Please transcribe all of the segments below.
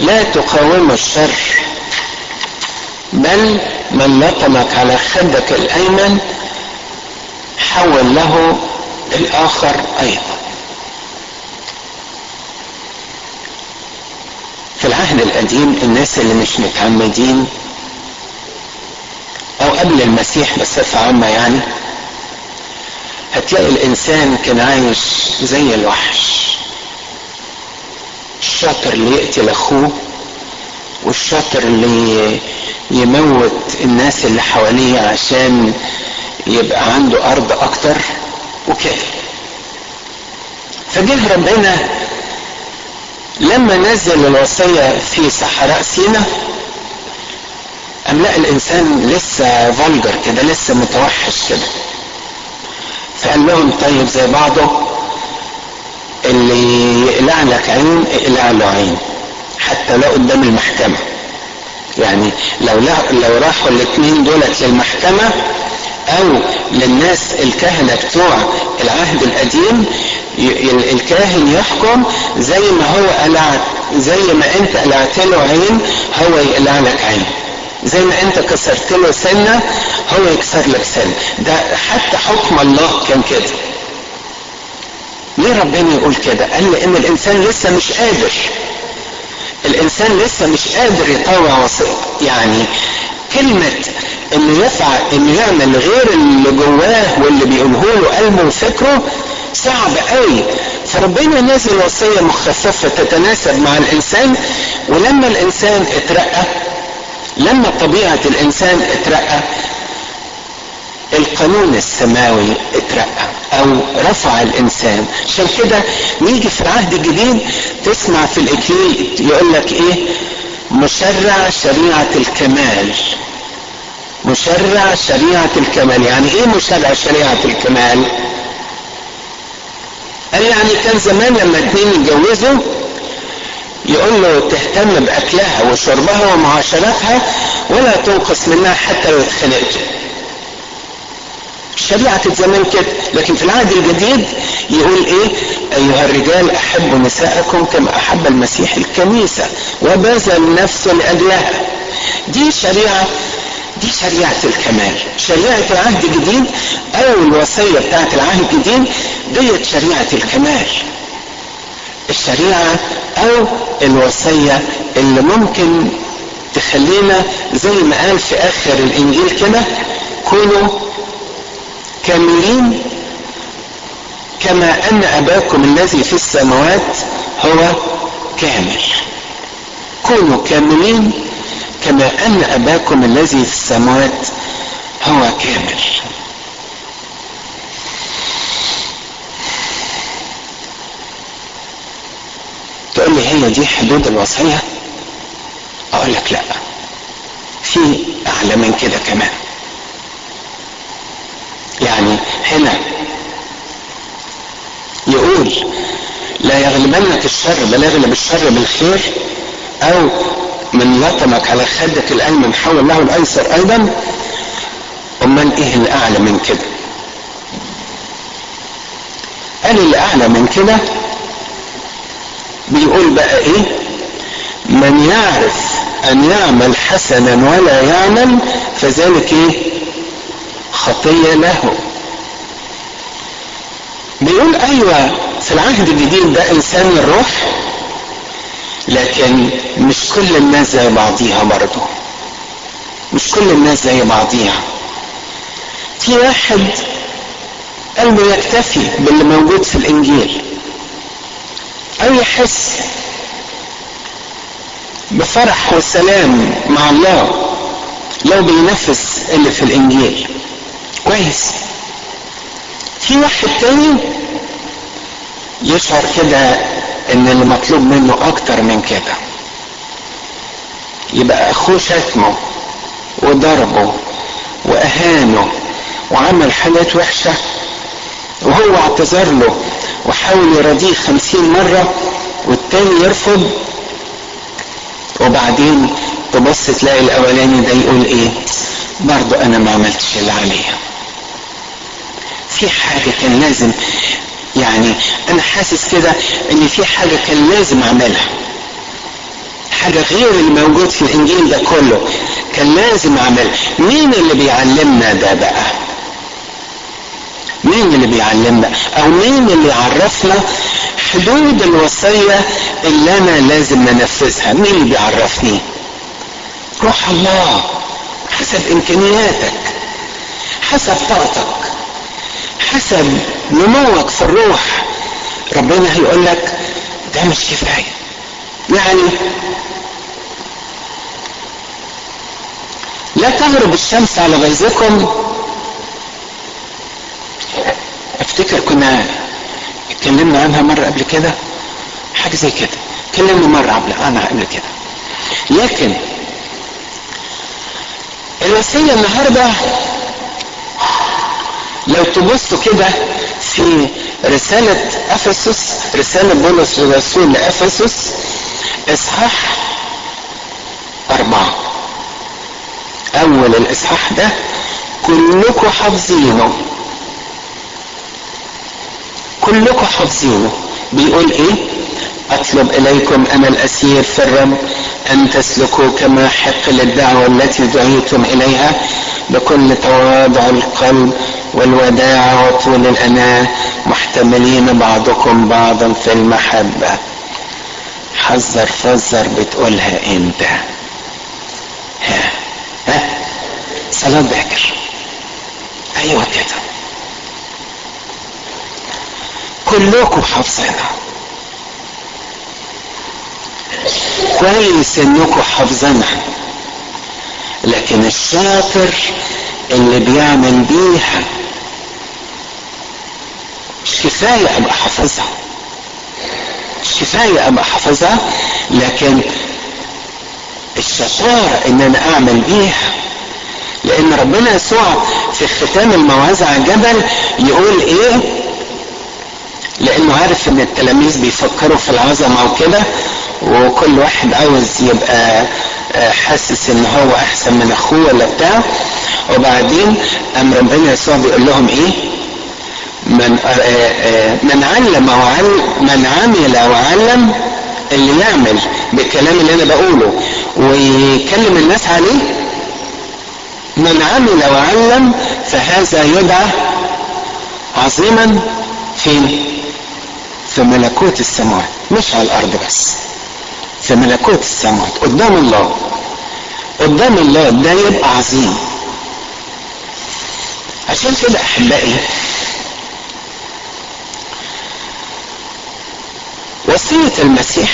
لا تقاوموا الشر بل من لطمك على خدك الايمن حول له الاخر ايضا في العهد القديم الناس اللي مش متعمدين او قبل المسيح بصفة عامة يعني هتلاقي الانسان كان عايش زي الوحش الشاطر اللي يقتل اخوه والشاطر اللي يموت الناس اللي حواليه عشان يبقى عنده ارض اكتر وكده فجه ربنا لما نزل الوصية في صحراء سينا أم لا الإنسان لسه فولجر كده لسه متوحش كده فقال لهم طيب زي بعضه اللي يقلع لك عين اقلع له عين حتى لو قدام المحكمة يعني لو لو راحوا الاثنين دولت للمحكمة او للناس الكهنة بتوع العهد القديم الكاهن يحكم زي ما هو قلع زي ما انت قلعت له عين هو يقلع لك عين زي ما انت كسرت له سنة هو يكسر لك سنة ده حتى حكم الله كان كده ليه ربنا يقول كده قال لان الانسان لسه مش قادر الانسان لسه مش قادر يطوع وصية يعني كلمة انه يفعل انه يعمل غير اللي جواه واللي بيقوله له قلبه وفكره صعب قوي فربنا نزل وصية مخففة تتناسب مع الانسان ولما الانسان اترقى لما طبيعة الانسان اترقى القانون السماوي اترقى او رفع الانسان عشان كده نيجي في العهد الجديد تسمع في الاكليل يقول لك ايه مشرع شريعة الكمال مشرع شريعة الكمال يعني ايه مشرع شريعة الكمال قال يعني كان زمان لما اتنين يتجوزوا يقول له تهتم باكلها وشربها ومعاشرتها ولا تنقص منها حتى لو اتخانقتوا شريعة زمان كده لكن في العهد الجديد يقول ايه ايها الرجال احبوا نساءكم كما احب المسيح الكنيسة وبذل نفسه لاجلها دي شريعة دي شريعة الكمال شريعة العهد الجديد او الوصية بتاعت العهد الجديد ديت شريعة الكمال الشريعة او الوصية اللي ممكن تخلينا زي ما قال في اخر الانجيل كده كونوا كاملين كما ان اباكم الذي في السماوات هو كامل كونوا كاملين كما ان اباكم الذي في السماوات هو كامل تقول لي هي دي حدود الوصيه اقول لك لا في اعلى من كده كمان يعني هنا يقول لا يغلبنك الشر بل يغلب الشر بالخير او من لطمك على خدك الايمن حول له الايسر ايضا امال ايه اللي اعلى من كده قال اللي اعلى من كده بيقول بقى ايه من يعرف ان يعمل حسنا ولا يعمل فذلك ايه خطية له بيقول ايوه في العهد الجديد ده انسان الروح لكن مش كل الناس زي بعضيها برضه مش كل الناس زي بعضيها في واحد قلبه يكتفي باللي موجود في الانجيل او يحس بفرح وسلام مع الله لو بينفذ اللي في الانجيل كويس في واحد تاني يشعر كده ان اللي مطلوب منه اكتر من كده يبقى اخوه شتمه وضربه واهانه وعمل حاجات وحشة وهو اعتذر له وحاول يرضيه خمسين مرة والتاني يرفض وبعدين تبص تلاقي الاولاني ده يقول ايه برضو انا ما عملتش اللي عليا في حاجة كان لازم يعني انا حاسس كده ان في حاجة كان لازم اعملها حاجة غير الموجود في الانجيل ده كله كان لازم اعمل مين اللي بيعلمنا ده بقى مين اللي بيعلمنا او مين اللي يعرفنا حدود الوصية اللي انا لازم ننفذها مين اللي بيعرفني روح الله حسب امكانياتك حسب طاقتك حسب نموك في الروح ربنا هيقول لك ده مش كفايه يعني لا تغرب الشمس على غيظكم افتكر كنا اتكلمنا عنها مرة قبل كده حاجة زي كده اتكلمنا مرة قبل عنها قبل كده لكن الوصية النهاردة لو تبصوا كده في رسالة أفسس رسالة بولس الرسول لأفسس إصحاح أربعة أول الإصحاح ده كلكم حافظينه كلكم حافظينه بيقول إيه؟ أطلب إليكم أنا الأسير في الرب أن تسلكوا كما حق للدعوة التي دعيتم إليها بكل تواضع القلب والوداع وطول الأناة محتملين بعضكم بعضا في المحبة حذر فزر بتقولها امتى ها ها صلاة باكر ايوه كده كلكم حافظينها كويس انكم حافظينها لكن الشاطر اللي بيعمل بيها مش كفاية ابقى حافظها مش كفاية ابقى حافظها لكن الشطارة ان انا اعمل بيها لان ربنا يسوع في ختام الموعظة على الجبل يقول ايه لانه عارف ان التلاميذ بيفكروا في العظمة وكده وكل واحد عاوز يبقى حاسس ان هو احسن من اخوه ولا بتاع وبعدين ام ربنا يسوع بيقول لهم ايه من من علم وعلم من عمل وعلم اللي يعمل بالكلام اللي انا بقوله ويكلم الناس عليه من عمل وعلم فهذا يدعى عظيما فين في ملكوت السماوات مش على الارض بس في ملكوت السماوات قدام الله قدام الله ده يبقى عظيم عشان كده احبائي وصية المسيح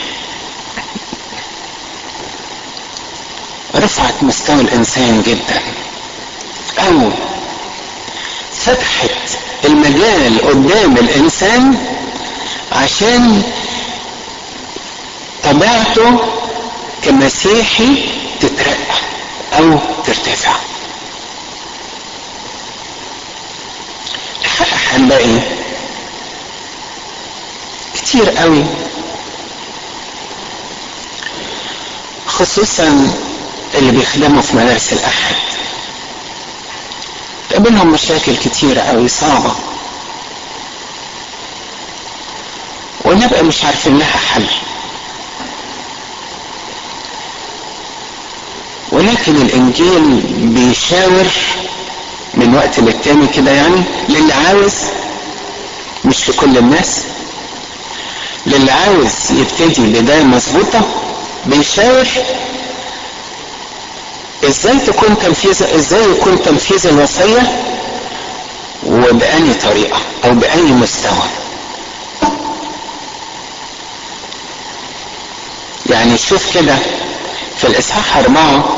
رفعت مستوى الانسان جدا او فتحت المجال قدام الانسان عشان طبيعته كمسيحي تترقى او ترتفع هنلاقي كتير قوي خصوصا اللي بيخدموا في مدارس الاحد تقابلهم مشاكل كتيرة قوي صعبة ونبقى مش عارفين لها حل ولكن الانجيل بيشاور من وقت للتاني كده يعني للي عاوز مش لكل الناس للي عاوز يبتدي بداية مظبوطة بيشاور ازاي تكون تنفيذ ازاي يكون تنفيذ الوصية وبأي طريقة او بأي مستوى يعني شوف كده في الاصحاح اربعة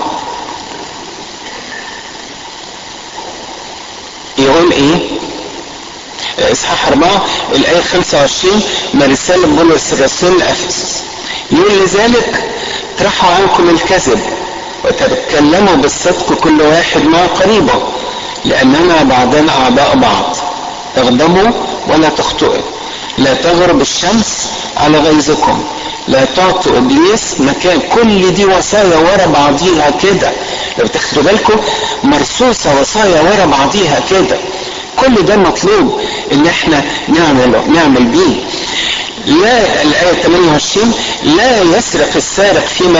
يقول ايه اصحاح اربعة الايه 25 من رسالة بولس الرسول لافسس يقول لذلك اطرحوا عنكم الكذب وتتكلموا بالصدق كل واحد مع قريبه لاننا بعضنا اعضاء بعض اغضبوا ولا تخطئوا لا تغرب الشمس على غيظكم لا تعطوا ابليس مكان كل دي وصايا ورا بعضيها كده لو تاخدوا بالكم مرصوصه وصايا ورا بعضيها كده كل ده مطلوب ان احنا نعمل نعمل بيه لا الآية 28 لا يسرق السارق فيما